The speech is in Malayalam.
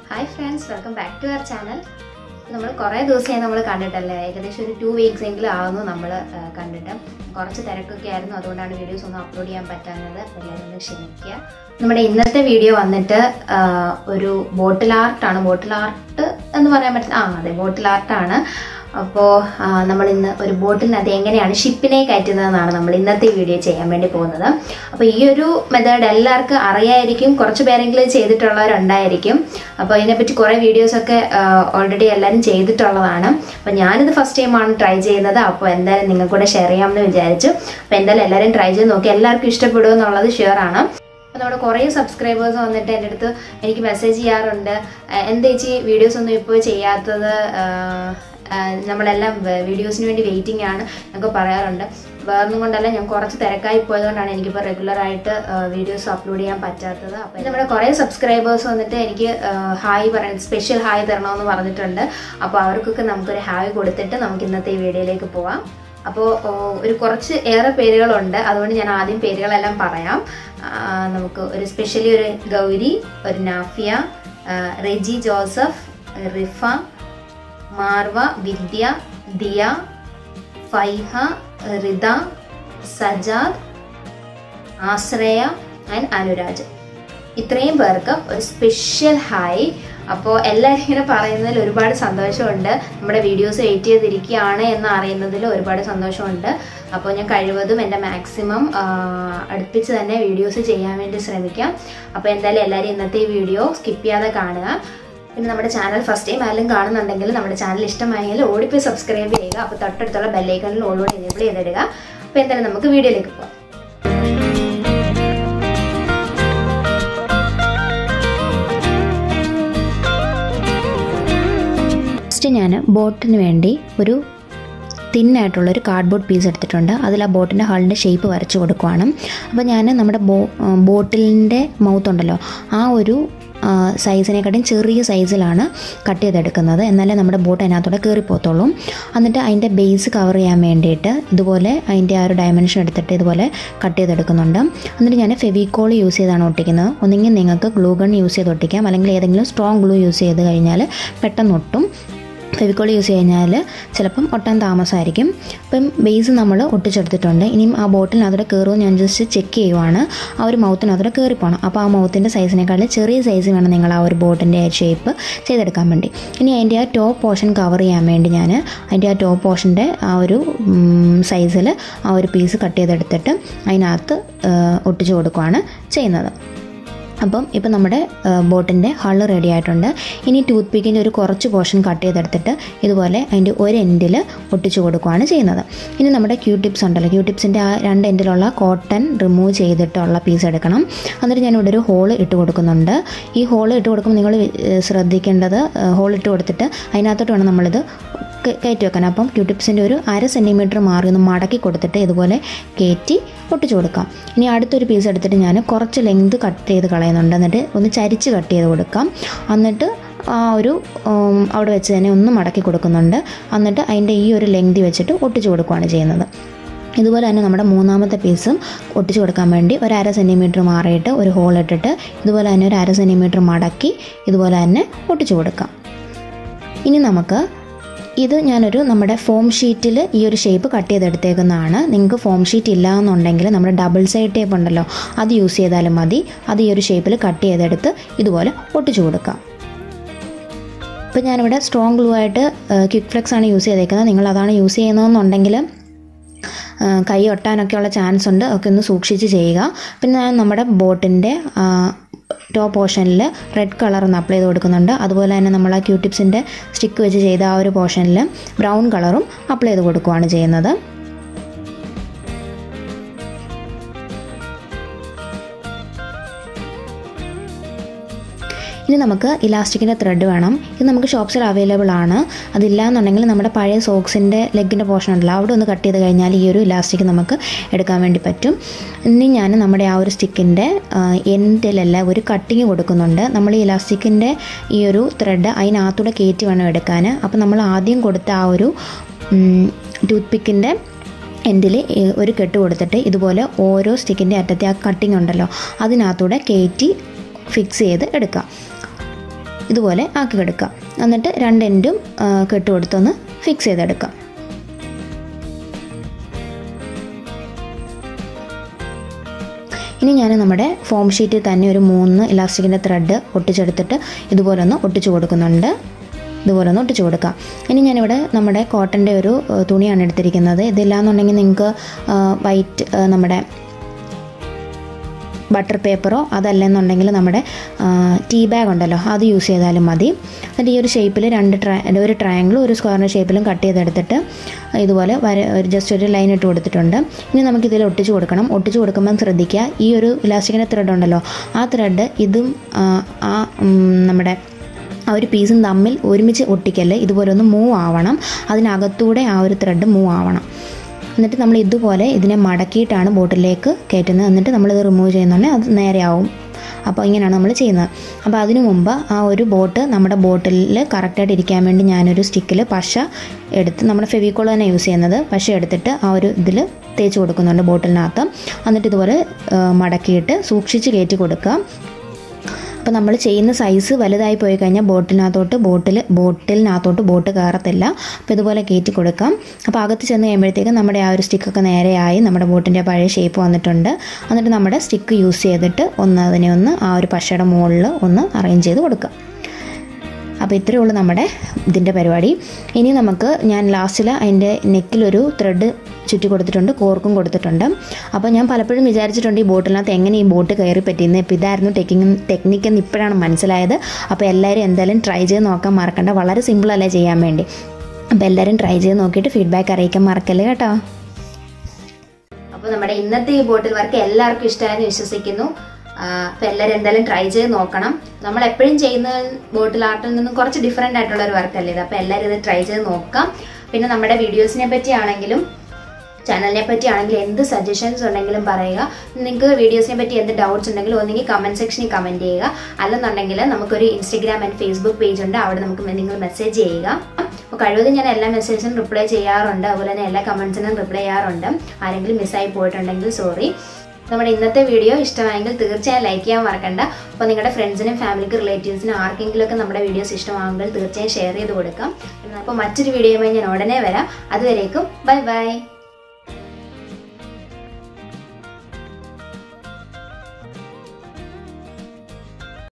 hi friends welcome back to our channel നമ്മൾ കുറേ ദിവസമായി നമ്മൾ കണ്ടിട്ടല്ലേ ഏകദേശം ഒരു ടു വീക്സ് എങ്കിലും ആകുന്നു നമ്മൾ കണ്ടിട്ട് കുറച്ച് തിരക്കൊക്കെ ആയിരുന്നു അതുകൊണ്ടാണ് വീഡിയോസ് ഒന്നും അപ്ലോഡ് ചെയ്യാൻ പറ്റാഞ്ഞത് എല്ലാവരും ഒന്ന് ക്ഷമിക്കുക നമ്മുടെ ഇന്നത്തെ വീഡിയോ വന്നിട്ട് ആ, ഒരു ബോട്ടിൽ ആർട്ടാണ് ബോട്ടിൽ ആർട്ട് എന്ന് പറയാൻ പറ്റില്ല ആ അതെ ബോട്ടിൽ ആർട്ടാണ് അപ്പോൾ നമ്മൾ ഇന്ന് ഒരു ബോട്ടിനകത്ത് എങ്ങനെയാണ് ഷിപ്പിനെ കയറ്റുന്നതെന്നാണ് നമ്മൾ ഇന്നത്തെ വീഡിയോ ചെയ്യാൻ വേണ്ടി പോകുന്നത് അപ്പോൾ ഈ ഒരു മെത്തേഡ് എല്ലാവർക്കും അറിയായിരിക്കും കുറച്ച് പേരെങ്കിലും ചെയ്തിട്ടുള്ളവരുണ്ടായിരിക്കും അപ്പോൾ ഇതിനെപ്പറ്റി കുറേ വീഡിയോസൊക്കെ ഓൾറെഡി എല്ലാവരും ചെയ്തിട്ടുള്ളതാണ് അപ്പോൾ ഞാനിത് ഫസ്റ്റ് ടൈമാണ് ട്രൈ ചെയ്യുന്നത് അപ്പോൾ എന്തായാലും നിങ്ങൾക്ക് കൂടെ ഷെയർ ചെയ്യാമെന്ന് വിചാരിച്ചു അപ്പോൾ എന്തായാലും എല്ലാവരും ട്രൈ ചെയ്ത് നോക്കി എല്ലാവർക്കും ഇഷ്ടപ്പെടും എന്നുള്ളത് ഷുവർ ആണ് അപ്പോൾ നമ്മുടെ കുറേ സബ്സ്ക്രൈബേഴ്സ് വന്നിട്ട് എൻ്റെ അടുത്ത് എനിക്ക് മെസ്സേജ് ചെയ്യാറുണ്ട് "ആ, എന്താ ചേച്ചി വീഡിയോസ് ഒന്നും ഇപ്പോൾ ചെയ്യാത്തത് ആ, ആ, നമ്മളെല്ലാം വീഡിയോസിന് വേണ്ടി വെയിറ്റിംഗ് ആണ് എന്നൊക്കെ പറയാറുണ്ട് വേറൊന്നും കൊണ്ടല്ല ഞാൻ കുറച്ച് തിരക്കായി പോയതുകൊണ്ടാണ് എനിക്കിപ്പോൾ റെഗുലറായിട്ട് വീഡിയോസ് അപ്ലോഡ് ചെയ്യാൻ പറ്റാത്തത് അപ്പോൾ നമ്മുടെ കുറേ സബ്സ്ക്രൈബേഴ്സ് വന്നിട്ട് എനിക്ക് ഹായ് പറയാൻ സ്പെഷ്യൽ ഹായ് തരണമെന്ന് പറഞ്ഞിട്ടുണ്ട് അപ്പോൾ അവർക്കൊക്കെ നമുക്കൊരു ഹായ് കൊടുത്തിട്ട് നമുക്ക് ഇന്നത്തെ ഈ വീഡിയോയിലേക്ക് പോവാം അപ്പോൾ ഒരു കുറച്ച് ഏറെ പേരുകളുണ്ട് അതുകൊണ്ട് ഞാൻ ആദ്യം പേരുകളെല്ലാം പറയാം ആ, നമുക്ക് ഒരു സ്പെഷ്യലി ഒരു ഗൗരി ഒരു നാഫിയ ആ, റെജി ജോസഫ് റിഫ മാർവ വിദ്യ ദിയ ഫൈഹ റിത സജാദ് ആശ്രയ ആൻഡ് അനുരാജ് ഇത്രയും പേർക്ക് ഒരു സ്പെഷ്യൽ ഹായ് അപ്പോൾ എല്ലാവരും ഇങ്ങനെ പറയുന്നതിൽ ഒരുപാട് സന്തോഷമുണ്ട് നമ്മുടെ വീഡിയോസ് വെയിറ്റ് ചെയ്തിരിക്കുകയാണ് എന്ന് അറിയുന്നതിൽ ഒരുപാട് സന്തോഷമുണ്ട് അപ്പോൾ ഞാൻ കഴിവതും എൻ്റെ മാക്സിമം അടുപ്പിച്ച് തന്നെ വീഡിയോസ് ചെയ്യാൻ വേണ്ടി ശ്രമിക്കാം അപ്പോൾ എന്തായാലും എല്ലാവരും ഇന്നത്തെ ഈ വീഡിയോ സ്കിപ്പ് ചെയ്യാതെ കാണുക പിന്നെ നമ്മുടെ ചാനൽ ഫസ്റ്റ് ടൈം ആരെങ്കിലും കാണുന്നുണ്ടെങ്കിൽ നമ്മുടെ ചാനൽ ഇഷ്ടമായെങ്കിൽ ഓടിപ്പോയി സബ്സ്ക്രൈബ് ചെയ്യുക അപ്പോൾ തൊട്ടടുത്തുള്ള ബെല്ലൈക്കണിൽ ഓൾറെഡി എനേബിൾ ചെയ്തിടുക അപ്പോൾ എന്തായാലും നമുക്ക് വീഡിയോയിലേക്ക് പോകാം ഫസ്റ്റ് ഞാൻ ബോട്ടിന് വേണ്ടി ഒരു തിന്നായിട്ടുള്ള ഒരു കാർഡ്ബോർഡ് പീസ് എടുത്തിട്ടുണ്ട് അതിൽ ആ ബോട്ടിൻ്റെ ഹാളിൻ്റെ ഷേപ്പ് വരച്ച് കൊടുക്കുവാണ് അപ്പോൾ ഞാൻ നമ്മുടെ ബോ ബോട്ടിലിൻ്റെ മൗത്ത് ഉണ്ടല്ലോ ആ ഒരു സൈസിനെക്കാട്ടും ചെറിയ സൈസിലാണ് കട്ട് ചെയ്തെടുക്കുന്നത് എന്നാലേ നമ്മുടെ ബോട്ട് അതിനകത്തൂടെ കയറിപ്പോത്തുള്ളൂ എന്നിട്ട് അതിൻ്റെ ബേസ് കവർ ചെയ്യാൻ വേണ്ടിയിട്ട് ഇതുപോലെ അതിൻ്റെ ആ ഒരു ഡയമെൻഷൻ എടുത്തിട്ട് ഇതുപോലെ കട്ട് ചെയ്തെടുക്കുന്നുണ്ട് എന്നിട്ട് ഞാൻ ഫെവിക്കോൾ യൂസ് ചെയ്താണ് ഒട്ടിക്കുന്നത് ഒന്നെങ്കിൽ നിങ്ങൾക്ക് ഗ്ലൂ ഗൺ യൂസ് ചെയ്ത് ഒട്ടിക്കാം അല്ലെങ്കിൽ ഏതെങ്കിലും സ്ട്രോങ് ഗ്ലൂ യൂസ് ചെയ്ത് കഴിഞ്ഞാൽ പെട്ടെന്ന് ഒട്ടും ഫെവിക്കോൾ യൂസ് ചെയ്ത് കഴിഞ്ഞാൽ ചിലപ്പം ഒട്ടാൻ താമസമായിരിക്കും അപ്പം ബേസ് നമ്മൾ ഒട്ടിച്ചെടുത്തിട്ടുണ്ട് ഇനിയും ആ ബോട്ടിലിനകത്തോടെ കയറുമോ ഞാൻ ജസ്റ്റ് ചെക്ക് ചെയ്യുവാണ് ആ ഒരു മൗത്തിനകത്തോടെ കയറിപ്പോണം അപ്പോൾ ആ മൗത്തിൻ്റെ സൈസിനേക്കാൾ ചെറിയ സൈസ് വേണം നിങ്ങൾ ആ ഒരു ബോട്ടിൻ്റെ ഷേപ്പ് ചെയ്തെടുക്കാൻ വേണ്ടി ഇനി അതിൻ്റെ ആ ടോപ്പ് പോർഷൻ കവർ ചെയ്യാൻ വേണ്ടി ഞാൻ അതിൻ്റെ ആ ടോപ്പ് പോർഷൻ്റെ ആ ഒരു സൈസിൽ ആ ഒരു പീസ് കട്ട് ചെയ്തെടുത്തിട്ട് അതിനകത്ത് ആ, ഒട്ടിച്ച് കൊടുക്കുകയാണ് ചെയ്യുന്നത് അപ്പം ഇപ്പം നമ്മുടെ ബോട്ടിൻ്റെ ഹള്ള് റെഡി ആയിട്ടുണ്ട് ഇനി ടൂത്ത് പിക്കിൻ്റെ ഒരു കുറച്ച് പോർഷൻ കട്ട് ചെയ്തെടുത്തിട്ട് ഇതുപോലെ അതിൻ്റെ ഒരു എൻഡിൽ ഒട്ടിച്ചു കൊടുക്കുകയാണ് ചെയ്യുന്നത് ഇനി നമ്മുടെ ക്യൂ ടിപ്സ് ഉണ്ടല്ലോ ക്യൂ ടിപ്സിൻ്റെ ആ രണ്ട് എൻഡിലുള്ള കോട്ടൺ റിമൂവ് ചെയ്തിട്ടുള്ള പീസ് എടുക്കണം എന്നിട്ട് ഞാൻ ഇവിടെ ഒരു ഹോൾ ഇട്ട് കൊടുക്കുന്നുണ്ട് ഈ ഹോൾ ഇട്ട് കൊടുക്കുമ്പോൾ നിങ്ങൾ ശ്രദ്ധിക്കേണ്ടത് ഹോൾ ഇട്ട് കൊടുത്തിട്ട് അതിനകത്തോട്ട് വേണം നമ്മളിത് ക- കയറ്റി വെക്കാൻ അപ്പം ക്യൂ ടിപ്സിൻ്റെ ഒരു അര സെൻറ്റിമീറ്റർ മാറി ഒന്ന് മടക്കി കൊടുത്തിട്ട് ഇതുപോലെ കയറ്റി ഒട്ടിച്ചു കൊടുക്കാം ഇനി അടുത്തൊരു പീസ് എടുത്തിട്ട് ഞാൻ കുറച്ച് ലെങ്ത് കട്ട് ചെയ്ത് കളയുന്നുണ്ട് എന്നിട്ട് ഒന്ന് ചരിച്ച് കട്ട് ചെയ്ത് കൊടുക്കാം എന്നിട്ട് ആ ഒരു ഉം, അവിടെ വെച്ച് തന്നെ ഒന്ന് മടക്കി കൊടുക്കുന്നുണ്ട് എന്നിട്ട് അതിൻ്റെ ഈ ഒരു ലെങ്തി വെച്ചിട്ട് ഒട്ടിച്ചു കൊടുക്കുകയാണ് ചെയ്യുന്നത് ഇതുപോലെ തന്നെ നമ്മുടെ മൂന്നാമത്തെ പീസും ഒട്ടിച്ചു കൊടുക്കാൻ വേണ്ടി ഒരു അര സെൻറ്റിമീറ്റർ മാറിയിട്ട് ഒരു ഹോൾ ഇട്ടിട്ട് ഇതുപോലെ തന്നെ ഒരു അര സെൻറ്റിമീറ്റർ മടക്കി ഇതുപോലെ തന്നെ ഒട്ടിച്ചു കൊടുക്കാം ഇനി നമുക്ക് ഇത് ഞാനൊരു നമ്മുടെ ഫോം ഷീറ്റിൽ ഈ ഒരു ഷേപ്പ് കട്ട് ചെയ്തെടുത്തേക്കുന്നതാണ് നിങ്ങൾക്ക് ഫോം ഷീറ്റ് ഇല്ല എന്നുണ്ടെങ്കിൽ നമ്മുടെ ഡബിൾ സൈഡ് ടേപ്പ് ഉണ്ടല്ലോ അത് യൂസ് ചെയ്താലും മതി അത് ഈ ഒരു ഷേപ്പിൽ കട്ട് ചെയ്തെടുത്ത് ഇതുപോലെ ഒട്ടിച്ചു കൊടുക്കാം ഇപ്പം ഞാനിവിടെ സ്ട്രോങ് ഗ്ലൂ ആയിട്ട് ക്വിക്ക് ഫ്ലെക്സ് ആണ് യൂസ് ചെയ്തേക്കുന്നത് നിങ്ങൾ അതാണ് യൂസ് ചെയ്യുന്നതെന്നുണ്ടെങ്കിൽ ആ, കൈ ഒട്ടാനൊക്കെയുള്ള ചാൻസ് ഉണ്ട് ഒക്കെ ഒന്ന് സൂക്ഷിച്ച് ചെയ്യുക പിന്നെ ഞാൻ നമ്മുടെ ബോട്ടിൻ്റെ ടോപ്പ് പോർഷനിൽ റെഡ് കളർ ഒന്ന് അപ്ലൈ ചെയ്ത് കൊടുക്കുന്നുണ്ട് അതുപോലെ തന്നെ നമ്മൾ ആ ക്യൂ ടിപ്സിൻ്റെ സ്റ്റിക്ക് വെച്ച് ചെയ്ത ആ ഒരു പോർഷനിൽ ബ്രൗൺ കളറും അപ്ലൈ ചെയ്ത് കൊടുക്കുകയാണ് ചെയ്യുന്നത് ഇനി നമുക്ക് ഇലാസ്റ്റിക്കിൻ്റെ ത്രെഡ് വേണം ഇത് നമുക്ക് ഷോപ്സിൽ അവൈലബിൾ ആണ് അതില്ല എന്നുണ്ടെങ്കിൽ നമ്മുടെ പഴയ സോക്സിൻ്റെ ലെഗിൻ്റെ പോർഷൻ ഉണ്ടല്ലോ അവിടെ ഒന്ന് കട്ട് ചെയ്ത് കഴിഞ്ഞാൽ ഈ ഒരു ഇലാസ്റ്റിക് നമുക്ക് എടുക്കാൻ വേണ്ടി പറ്റും ഇനി ഞാൻ നമ്മുടെ ആ ഒരു സ്റ്റിക്കിൻ്റെ എൻഡിലെല്ലാം ഒരു കട്ടിങ് കൊടുക്കുന്നുണ്ട് നമ്മൾ ഈ ഇലാസ്റ്റിക്കിൻ്റെ ഈ ഒരു ത്രെഡ് അതിനകത്തൂടെ കയറ്റി വേണം എടുക്കാൻ അപ്പോൾ നമ്മൾ ആദ്യം കൊടുത്ത ആ ഒരു ടൂത്ത് പിക്കിൻ്റെ എൻഡിൽ ഒരു കെട്ട് കൊടുത്തിട്ട് ഇതുപോലെ ഓരോ സ്റ്റിക്കിൻ്റെ അറ്റത്തെ ആ കട്ടിങ് ഉണ്ടല്ലോ അതിനകത്തൂടെ കയറ്റി ഫിക്സ് ചെയ്ത് എടുക്കാം ഇതുപോലെ ആക്കി എടുക്കാം എന്നിട്ട് രണ്ട് എൻഡും കെട്ട് കൊടുത്തൊന്ന് ഫിക്സ് ചെയ്തെടുക്കാം ഇനി ഞാൻ നമ്മുടെ ഫോം ഷീറ്റിൽ തന്നെ ഒരു മൂന്ന് ഇലാസ്റ്റിക്കിൻ്റെ ത്രെഡ് ഒട്ടിച്ചെടുത്തിട്ട് ഇതുപോലെ ഒന്ന് ഒട്ടിച്ചു കൊടുക്കുന്നുണ്ട് ഇതുപോലെ ഒന്ന് ഒട്ടിച്ചു കൊടുക്കാം ഇനി ഞാനിവിടെ നമ്മുടെ കോട്ടൻ്റെ ഒരു ഏഹ്, തുണിയാണ് എടുത്തിരിക്കുന്നത് ഇതില്ലാന്നുണ്ടെങ്കിൽ നിങ്ങൾക്ക് വൈറ്റ് ഏഹ്, നമ്മുടെ ബട്ടർ പേപ്പറോ അതല്ലെന്നുണ്ടെങ്കിൽ നമ്മുടെ ടീ ബാഗ് ഉണ്ടല്ലോ അത് യൂസ് ചെയ്താലും മതി എന്നിട്ട് ഈ ഒരു ഷേപ്പിൽ രണ്ട് ട്രൈ ഒരു ട്രയാങ്കിളും ഒരു സ്ക്വയറിൻ്റെ ഷേപ്പിലും കട്ട് ചെയ്തെടുത്തിട്ട് ഇതുപോലെ വര ഒരു ജസ്റ്റ് ഒരു ലൈൻ ഇട്ട് കൊടുത്തിട്ടുണ്ട് ഇനി നമുക്ക് ഇതിൽ ഒട്ടിച്ച് കൊടുക്കണം ഒട്ടിച്ച് കൊടുക്കുമ്പം ശ്രദ്ധിക്കുക ഈ ഒരു ഇലാസ്റ്റിക്കിൻ്റെ ത്രെഡ് ഉണ്ടല്ലോ ആ ത്രെഡ് ഇതും ആ, ആ ഉം, നമ്മുടെ ആ ഒരു പീസും തമ്മിൽ ഒരുമിച്ച് ഒട്ടിക്കല്ലേ ഇതുപോലെ ഒന്ന് മൂവ് ആവണം അതിനകത്തൂടെ ആ ഒരു ത്രെഡ് മൂവ് ആവണം എന്നിട്ട് നമ്മൾ ഇതുപോലെ ഇതിനെ മടക്കിയിട്ടാണ് ബോട്ടിലേക്ക് കയറ്റുന്നത് എന്നിട്ട് നമ്മളിത് റിമൂവ് ചെയ്യുന്നുണ്ടെങ്കിൽ അത് നേരെ ആവും അപ്പോൾ ഇങ്ങനെയാണ് നമ്മൾ ചെയ്യുന്നത് അപ്പോൾ അതിനു മുമ്പ് ആ ഒരു ബോട്ട് നമ്മുടെ ബോട്ടിലിൽ കറക്റ്റായിട്ട് ഇരിക്കാൻ വേണ്ടി ഞാനൊരു സ്റ്റിക്കിൽ പശ എടുത്ത് നമ്മുടെ ഫെവിക്കോൾ തന്നെ യൂസ് ചെയ്യുന്നത് പശ എടുത്തിട്ട് ആ ഒരു ഇതിൽ തേച്ച് കൊടുക്കുന്നുണ്ട് ബോട്ടിലിനകത്ത് എന്നിട്ട് ഇതുപോലെ ആ, മടക്കിയിട്ട് സൂക്ഷിച്ച് കയറ്റി കൊടുക്കുക അപ്പോൾ നമ്മൾ ചെയ്യുന്ന സൈസ് വലുതായി പോയി കഴിഞ്ഞാൽ ബോട്ടിനകത്തോട്ട് ബോട്ടിൽ ബോട്ടിലിനകത്തോട്ട് ബോട്ട് കയറത്തില്ല അപ്പോൾ ഇതുപോലെ കയറ്റി കൊടുക്കാം അപ്പോൾ അകത്ത് ചെന്ന് കഴിയുമ്പോഴത്തേക്കും നമ്മുടെ ആ ഒരു സ്റ്റിക്കൊക്കെ നേരെയായി നമ്മുടെ ബോട്ടിൻ്റെ പഴയ ഷേപ്പ് വന്നിട്ടുണ്ട് എന്നിട്ട് നമ്മുടെ സ്റ്റിക്ക് യൂസ് ചെയ്തിട്ട് ഒന്ന് അതിനെ ഒന്ന് ആ ഒരു പശയുടെ മുകളിൽ ഒന്ന് അറേഞ്ച് ചെയ്ത് കൊടുക്കുക അപ്പോൾ ഇത്രയേ ഉള്ളൂ നമ്മുടെ ഇതിൻ്റെ പരിപാടി ഇനി നമുക്ക് ഞാൻ ലാസ്റ്റിൽ അതിൻ്റെ നെക്കിലൊരു ത്രെഡ് ചുറ്റി കൊടുത്തിട്ടുണ്ട് കോർക്കും കൊടുത്തിട്ടുണ്ട് അപ്പോൾ ഞാൻ പലപ്പോഴും വിചാരിച്ചിട്ടുണ്ട് ഈ ബോട്ടിനകത്ത് എങ്ങനെ ഈ ബോട്ട് കയറി പറ്റിയെന്ന് ഇപ്പോൾ ഇതായിരുന്നു ടെക്കിങ് ടെക്നിക്ക് എന്ന് ഇപ്പോഴാണ് മനസ്സിലായത് അപ്പോൾ എല്ലാവരും എന്തായാലും ട്രൈ ചെയ്ത് നോക്കാൻ മറക്കണ്ട വളരെ സിമ്പിളല്ലേ ചെയ്യാൻ വേണ്ടി അപ്പോൾ എല്ലാവരും ട്രൈ ചെയ്ത് നോക്കിയിട്ട് ഫീഡ്ബാക്ക് അറിയിക്കാൻ മറക്കല്ലേ കേട്ടോ അപ്പോൾ നമ്മുടെ ഇന്നത്തെ ഈ ബോട്ടിൽ വർക്ക് എല്ലാവർക്കും ഇഷ്ടമായെന്ന് വിശ്വസിക്കുന്നു അപ്പോൾ എല്ലാവരും എന്തായാലും ട്രൈ ചെയ്ത് നോക്കണം നമ്മൾ എപ്പോഴും ചെയ്യുന്ന ബോട്ടിൽ ആർട്ടിൽ നിന്നും കുറച്ച് ഡിഫറെൻ്റ് ആയിട്ടുള്ള ഒരു വർക്കല്ലേ ഇത് അപ്പോൾ എല്ലാവരും ഇത് ട്രൈ ചെയ്ത് നോക്കാം പിന്നെ നമ്മുടെ വീഡിയോസിനെ പറ്റിയാണെങ്കിലും ചാനലിനെ പറ്റി ആണെങ്കിലും എന്ത് സജഷൻസ് ഉണ്ടെങ്കിലും പറയുക നിങ്ങൾക്ക് വീഡിയോസിനെ പറ്റി എന്ത് ഡൗട്ട്സ് ഉണ്ടെങ്കിലും ഒന്നെങ്കിൽ കമൻറ്റ് സെക്ഷനിൽ കമൻറ്റ് ചെയ്യുക അല്ലെന്നുണ്ടെങ്കിൽ നമുക്കൊരു ഇൻസ്റ്റഗ്രാം ആൻഡ് ഫേസ്ബുക്ക് പേജ് ഉണ്ട് അവിടെ നമുക്ക് നിങ്ങൾ മെസ്സേജ് ചെയ്യുക അപ്പോൾ കഴിവതും ഞാൻ എല്ലാ മെസ്സേജിനും റിപ്ലൈ ചെയ്യാറുണ്ട് അതുപോലെ തന്നെ എല്ലാ കമൻസിനും റിപ്ലൈ ചെയ്യാറുണ്ട് ആരെങ്കിലും മിസ്സായി പോയിട്ടുണ്ടെങ്കിൽ സോറി നമ്മുടെ ഇന്നത്തെ വീഡിയോ ഇഷ്ടമായെങ്കിൽ തീർച്ചയായും ലൈക്ക് ചെയ്യാൻ മറക്കണ്ട അപ്പോൾ നിങ്ങളുടെ ഫ്രണ്ട്സിനും ഫാമിലിക്ക് റിലേറ്റീവ്സിനും ആർക്കെങ്കിലും ഒക്കെ നമ്മുടെ വീഡിയോസ് ഇഷ്ടമാകുമ്പോൾ തീർച്ചയായും ഷെയർ ചെയ്ത് കൊടുക്കാം അപ്പോൾ മറ്റൊരു വീഡിയോയുമായി ഞാൻ ഉടനെ വരാം അതുവരേക്കും ബൈ ബൈ